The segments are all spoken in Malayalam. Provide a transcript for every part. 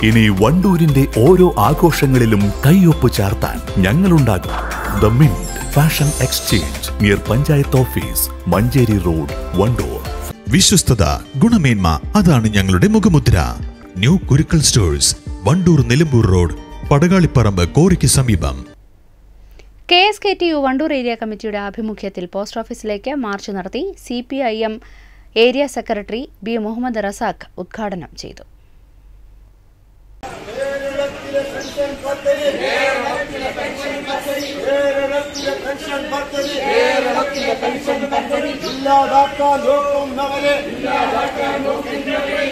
ഇനി വണ്ടൂരിന്റെ ഓരോ ആഘോഷങ്ങളിലും കൈയൊപ്പ് ചാർത്താൻ ഞങ്ങളുണ്ടാകും the mint fashion exchange near panchayat office Manjeri road Wandoor വിശ്വസ്തത ഗുണമേന്മ അതാണ് ഞങ്ങളുടെ മുഖമുദ്ര new Kurukkal stores Wandoor Nilambur road Padakaliparamba കോറിക്ക് സമീപം K S K T U Wandoor area കമ്മിറ്റിയുടെ ആഭിമുഖ്യത്തിൽ പോസ്റ്റ് ഓഫീസിലേക്ക് മാർച്ച് നടത്തി C P I M area secretary B Muhammad Razak ഉദ്ഘാടനം ചെയ്തു ഇല്ലാതാക്കാൻ നോക്കുന്നവരെ ഇല്ലാതാക്കാൻ നോക്കുന്നവരെ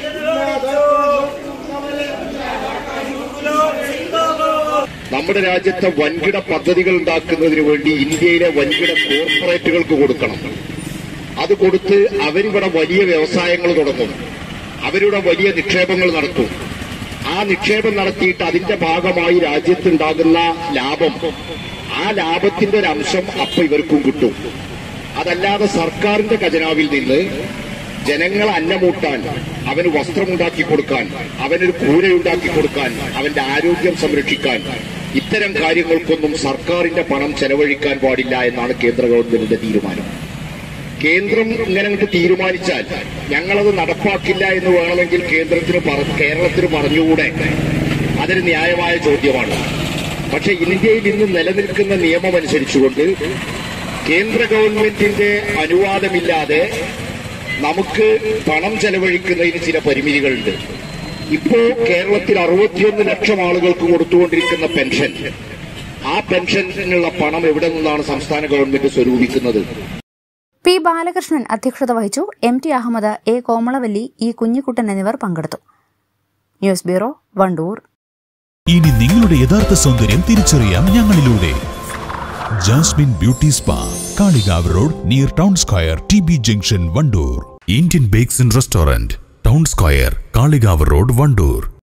നമ്മുടെ രാജ്യത്തെ വൻകിട പദ്ധതികൾ ഉണ്ടാക്കുന്നതിന് വേണ്ടി ഇന്ത്യയിലെ വൻകിട കോർപ്പറേറ്റുകൾക്ക് കൊടുക്കണം അത് കൊടുത്ത് അവരിവിടെ വലിയ വ്യവസായങ്ങൾ തുടങ്ങും അവരുടെ വലിയ നിക്ഷേപങ്ങൾ നടത്തും ആ നിക്ഷേപം നടത്തിയിട്ട് അതിന്റെ ഭാഗമായി രാജ്യത്തുണ്ടാകുന്ന ലാഭം ആ ലാഭത്തിന്റെ ഒരു അംശം അപ്പൊ ഇവർക്കും കിട്ടും അതല്ലാതെ സർക്കാരിന്റെ ഖജനാവിൽ നിന്ന് ജനങ്ങളെ അന്നമൂട്ടാൻ അവന് വസ്ത്രമുണ്ടാക്കി കൊടുക്കാൻ അവനൊരു കൂരയുണ്ടാക്കി കൊടുക്കാൻ അവന്റെ ആരോഗ്യം സംരക്ഷിക്കാൻ ഇത്തരം കാര്യങ്ങൾക്കൊന്നും സർക്കാരിന്റെ പണം ചെലവഴിക്കാൻ പാടില്ല എന്നാണ് കേന്ദ്ര ഗവൺമെന്റിന്റെ തീരുമാനം കേന്ദ്രം ഇങ്ങനെ അങ്ങോട്ട് തീരുമാനിച്ചാൽ ഞങ്ങളത് നടപ്പാക്കില്ല എന്ന് വേണമെങ്കിൽ കേന്ദ്രത്തിന് പറ- കേരളത്തിന് പറഞ്ഞുകൂടെ അതൊരു ന്യായമായ ചോദ്യമാണ് പക്ഷെ ഇന്ത്യയിൽ ഇന്ന് നിലനിൽക്കുന്ന നിയമം അനുസരിച്ചുകൊണ്ട് കേന്ദ്ര ഗവൺമെന്റിന്റെ അനുവാദമില്ലാതെ നമുക്ക് പണം ചെലവഴിക്കുന്നതിന് ചില പരിമിതികളുണ്ട് ഇപ്പോ കേരളത്തിൽ അറുപത്തിയൊന്ന് ലക്ഷം ആളുകൾക്ക് കൊടുത്തുകൊണ്ടിരിക്കുന്ന പെൻഷൻ ആ പെൻഷനുള്ള പണം എവിടെ നിന്നാണ് സംസ്ഥാന ഗവൺമെന്റ് സ്വരൂപിക്കുന്നത് പി ബാലകൃഷ്ണൻ അധ്യക്ഷത വഹിച്ചു M T Ahammed A Komalavalli E Kunhikuttan എന്നിവർ പങ്കെടുത്തു ന്യൂസ് ബ്യൂറോ വണ്ടൂർ ഇനി നിങ്ങളുടെ യഥാർത്ഥ സൗന്ദര്യം തിരിച്ചറിയാം ഞങ്ങളിലൂടെ Jasmine beauty spa Kalikavu road near town square T B junction Wandoor Indian bakes and restaurant town square Kalikavu road Wandoor